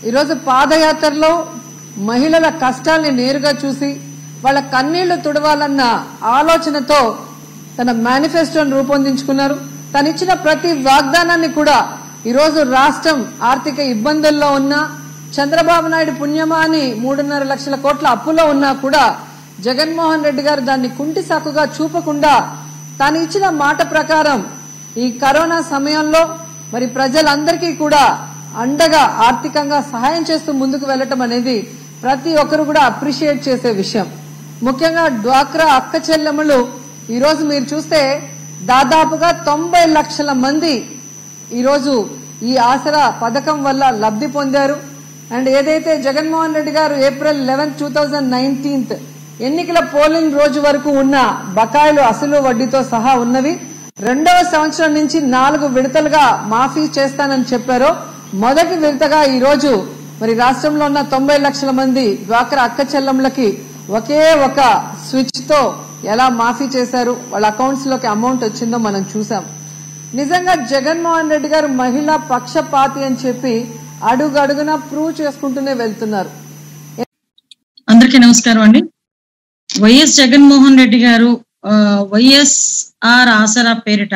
ఈరోజు పాదయాత్రలో మహిళల కష్టాల్ని నేరుగా చూసి వాళ్ళ కన్నీళ్లు తుడవాలన్న ఆలోచనతో తన మేనిఫెస్టోను రూపొందించుకున్నారు తనిచ్చిన ప్రతి వాగ్దానాన్ని కూడా ఈరోజు రాష్ట్రం ఆర్థిక ఇబ్బందుల్లో ఉన్నా చంద్రబాబు నాయుడు పుణ్యమా అని మూడున్నర లక్షల కోట్ల అప్పులో ఉన్నా కూడా జగన్మోహన్ రెడ్డి గారు దాన్ని కుంటి సాకుగా చూపకుండా తాను ఇచ్చిన మాట ప్రకారం ఈ కరోనా సమయంలో మరి ప్రజలందరికీ కూడా అండగా ఆర్థికంగా సహాయం చేస్తూ ముందుకు వెళ్ళటం అనేది ప్రతి ఒక్కరు కూడా అప్రిషియేట్ చేసే విషయం ముఖ్యంగా డ్వాక్రా అక్క చెల్లెమ్మలు ఈరోజు మీరు చూస్తే దాదాపుగా తొంభై లక్షల మంది ఈరోజు ఈ ఆసరా పథకం వల్ల లబ్ధి పొందారు అండ్ ఏదైతే జగన్మోహన్ రెడ్డి గారు April eleven two thousand nineteenth ఎన్నికల పోలింగ్ రోజు వరకు ఉన్న బకాయిలు అసలు వడ్డీతో సహా ఉన్నవి రెండవ సంవత్సరం నుంచి నాలుగు విడతలుగా మాఫీ చేస్తానని చెప్పారు మొదటి విడతగా ఈ రోజు మరి రాష్ట్రంలో ఉన్న తొంభై లక్షల మంది డ్వాక్రా అక్క చెల్లెంలకి ఒకే ఒక స్విచ్ తో ఎలా మాఫీ చేశారు వాళ్ళ అకౌంట్స్ లోకి అమౌంట్ వచ్చిందో మనం చూసాం నిజంగా జగన్మోహన్ రెడ్డి గారు మహిళా పక్షపాతి అని చెప్పి అడుగు అడుగున ప్రూవ్ చేసుకుంటూనే వెళ్తున్నారు అందరికీ నమస్కారం అండి వైఎస్ జగన్మోహన్ రెడ్డి గారు ఆ, వైఎస్ఆర్ ఆసరా పేరిట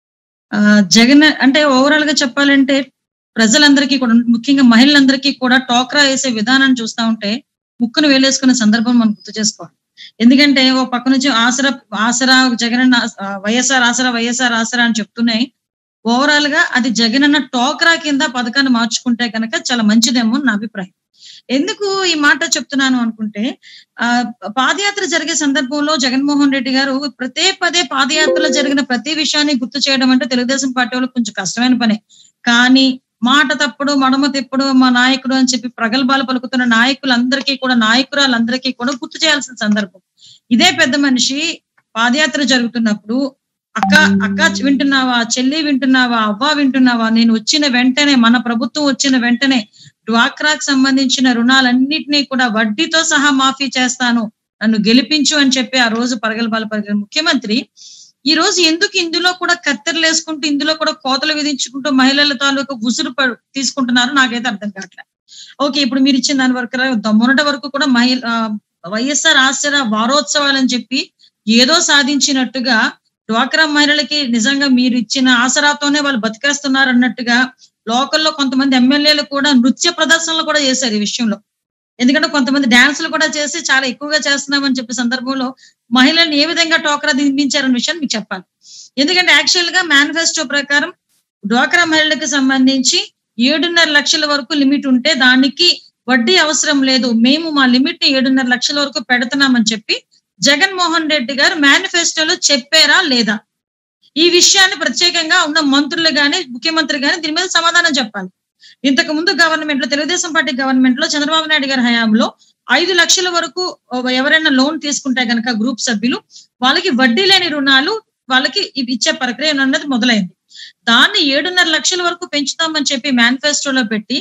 ఆ, జగన్ అంటే ఓవరాల్ గా చెప్పాలంటే ప్రజలందరికీ కూడా ముఖ్యంగా మహిళలందరికీ కూడా టోక్రా వేసే విధానాన్ని చూస్తా ఉంటే ముక్కును వేలేసుకునే సందర్భం మనం గుర్తు చేసుకోవాలి ఎందుకంటే ఓ పక్క నుంచి ఆసరా ఆసరా జగన్ వైఎస్ఆర్ ఆసరా వైఎస్ఆర్ ఆసరా అని చెప్తున్నాయి ఓవరాల్ గా అది జగనన్న టోక్రా కింద పథకాన్ని మార్చుకుంటే కనుక చాలా మంచిదేమో అని నా అభిప్రాయం ఎందుకు ఈ మాట చెప్తున్నాను అనుకుంటే ఆ పాదయాత్ర జరిగే సందర్భంలో జగన్మోహన్ రెడ్డి గారు ప్రతే పదే పాదయాత్రలో జరిగిన ప్రతి విషయాన్ని గుర్తు చేయడం అంటే తెలుగుదేశం పార్టీ వాళ్ళకి కొంచెం కష్టమైన పనే కానీ మాట తప్పుడు మడమ తిప్పుడు మా నాయకుడు అని చెప్పి ప్రగల్భాలు పలుకుతున్న నాయకులందరికీ కూడా నాయకురాలందరికీ కూడా గుర్తు చేయాల్సిన సందర్భం ఇదే పెద్ద మనిషి పాదయాత్ర జరుగుతున్నప్పుడు అక్క అక్క వింటున్నావా చెల్లి వింటున్నావా అవ్వ వింటున్నావా నేను వచ్చిన వెంటనే మన ప్రభుత్వం వచ్చిన వెంటనే డ్వాక్రాకు సంబంధించిన రుణాలన్నింటినీ కూడా వడ్డీతో సహా మాఫీ చేస్తాను నన్ను గెలిపించు అని చెప్పి ఆ రోజు పరగలబాల పరగల ముఖ్యమంత్రి ఈ రోజు ఎందుకు ఇందులో కూడా కత్తెరలు వేసుకుంటూ ఇందులో కూడా కోతలు విధించుకుంటూ మహిళల తాలూకు ఉసురు ప- తీసుకుంటున్నారు నాకైతే అర్థం కావట్లేదు ఓకే ఇప్పుడు మీరు ఇచ్చిన దాని వరకు మొన్నటి వరకు కూడా మహిళ ఆ, వైఎస్ఆర్ ఆశ్చర్య వారోత్సవాలు అని చెప్పి ఏదో సాధించినట్టుగా డ్వాక్రా మహిళలకి నిజంగా మీరు ఇచ్చిన ఆసరాతోనే వాళ్ళు బతికేస్తున్నారు అన్నట్టుగా లోకల్లో కొంతమంది ఎమ్మెల్యేలు కూడా నృత్య ప్రదర్శనలు కూడా చేశారు ఈ విషయంలో ఎందుకంటే కొంతమంది డాన్సులు కూడా చేసి చాలా ఎక్కువగా చేస్తున్నామని చెప్పే సందర్భంలో మహిళల్ని ఏ విధంగా టోకరా దింపించారన్న విషయాన్ని మీకు చెప్పాలి ఎందుకంటే యాక్చువల్ గా మేనిఫెస్టో ప్రకారం డ్వాక్రా మహిళలకు సంబంధించి ఏడున్నర లక్షల వరకు లిమిట్ ఉంటే దానికి వడ్డీ అవసరం లేదు మేము మా లిమిట్ ని ఏడున్నర లక్షల వరకు పెడుతున్నామని చెప్పి జగన్మోహన్ రెడ్డి గారు మేనిఫెస్టోలో చెప్పారా లేదా ఈ విషయాన్ని ప్రత్యేకంగా ఉన్న మంత్రులు గాని ముఖ్యమంత్రి గాని దీని మీద సమాధానం చెప్పాలి ఇంతకు ముందు గవర్నమెంట్ లో తెలుగుదేశం పార్టీ గవర్నమెంట్ లో చంద్రబాబు నాయుడు గారి హయాంలో ఐదు లక్షల వరకు ఎవరైనా లోన్ తీసుకుంటే గనక గ్రూప్ సభ్యులు వాళ్ళకి వడ్డీ లేని రుణాలు వాళ్ళకి ఇవి ఇచ్చే ప్రక్రియ అన్నది మొదలైంది దాన్ని ఏడున్నర లక్షల వరకు పెంచుతామని చెప్పి మేనిఫెస్టోలో పెట్టి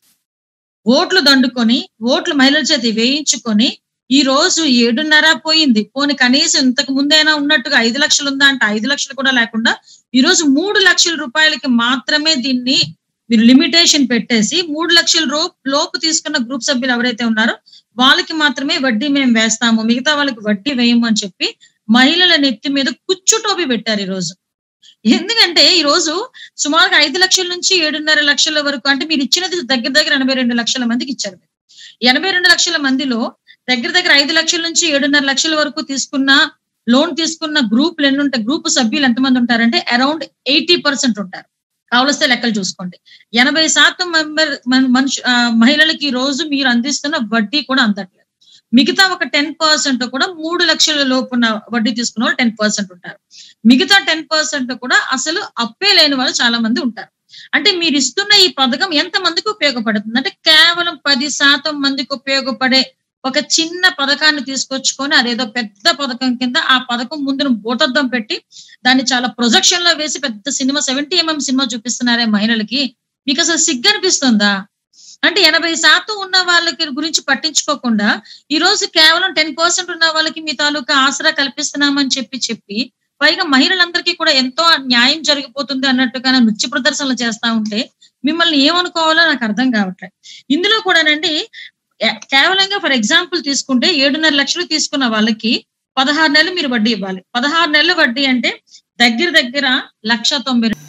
ఓట్లు దండుకొని ఓట్లు మహిళల చేతి వేయించుకొని ఈ రోజు ఏడున్నర పోయింది పోనీ కనీసం ఇంతకు ముందైనా ఉన్నట్టుగా ఐదు లక్షలు ఉందా అంటే ఐదు లక్షలు కూడా లేకుండా ఈ రోజు మూడు లక్షల రూపాయలకి మాత్రమే దీన్ని మీరు లిమిటేషన్ పెట్టేసి మూడు లక్షల రూ లోపు తీసుకున్న గ్రూప్ సభ్యులు ఎవరైతే ఉన్నారో వాళ్ళకి మాత్రమే వడ్డీ మేము వేస్తాము మిగతా వాళ్ళకి వడ్డీ వేయము అని చెప్పి మహిళల నెత్తి మీద కుచ్చు టోపీ పెట్టారు ఈ రోజు ఎందుకంటే ఈ రోజు సుమారుగా ఐదు లక్షల నుంచి ఏడున్నర లక్షల వరకు అంటే మీరు ఇచ్చినది దగ్గర దగ్గర ఎనభై రెండు లక్షల మందికి ఇచ్చారు మీరు. ఎనభై రెండు లక్షల మందిలో దగ్గర దగ్గర ఐదు లక్షల నుంచి ఏడున్నర లక్షల వరకు తీసుకున్న లోన్ తీసుకున్న గ్రూపులు ఎన్ని ఉంటాయి గ్రూప్ సభ్యులు ఎంతమంది ఉంటారంటే అరౌండ్ ఎయిటీ పర్సెంట్ ఉంటారు కావలిస్తే లెక్కలు చూసుకోండి ఎనభై శాతం మెంబర్ మనుషు ఆ, మహిళలకి ఈ రోజు మీరు అందిస్తున్న వడ్డీ కూడా అందట్లేదు మిగతా ఒక టెన్ పర్సెంట్ కూడా మూడు లక్షల లోపున వడ్డీ తీసుకున్న వాళ్ళు టెన్ పర్సెంట్ ఉంటారు మిగతా టెన్ పర్సెంట్ కూడా అసలు అప్పే లేని వాళ్ళు చాలా మంది ఉంటారు అంటే మీరు ఇస్తున్న ఈ పథకం ఎంత మందికి ఉపయోగపడుతుంది అంటే కేవలం పది శాతం మందికి ఉపయోగపడే ఒక చిన్న పథకాన్ని తీసుకొచ్చుకొని అదేదో పెద్ద పథకం కింద ఆ పథకం ముందున భూతద్దం పెట్టి దాన్ని చాలా ప్రొజెక్షన్ లో వేసి పెద్ద సినిమా సెవెంటీ ఎంఎం సినిమా చూపిస్తున్నారే మహిళలకి మీకు అసలు సిగ్గు అనిపిస్తుందా అంటే ఎనభై శాతం ఉన్న వాళ్ళకి గురించి పట్టించుకోకుండా ఈ రోజు కేవలం టెన్ పర్సెంట్ ఉన్న వాళ్ళకి మీ తాలూకా ఆసరా కల్పిస్తున్నామని చెప్పి చెప్పి పైగా మహిళలందరికీ కూడా ఎంతో న్యాయం జరిగిపోతుంది అన్నట్టుగా నృత్య ప్రదర్శనలు చేస్తా ఉంటే మిమ్మల్ని ఏమనుకోవాలో నాకు అర్థం కావట్లేదు ఇందులో కూడానండి ఏ- కేవలంగా ఫర్ ఎగ్జాంపుల్ తీసుకుంటే ఏడున్నర లక్షలు తీసుకున్న వాళ్ళకి పదహారు నెలలు మీరు వడ్డీ ఇవ్వాలి పదహారు నెలలు వడ్డీ అంటే దగ్గర దగ్గర లక్ష తొంభై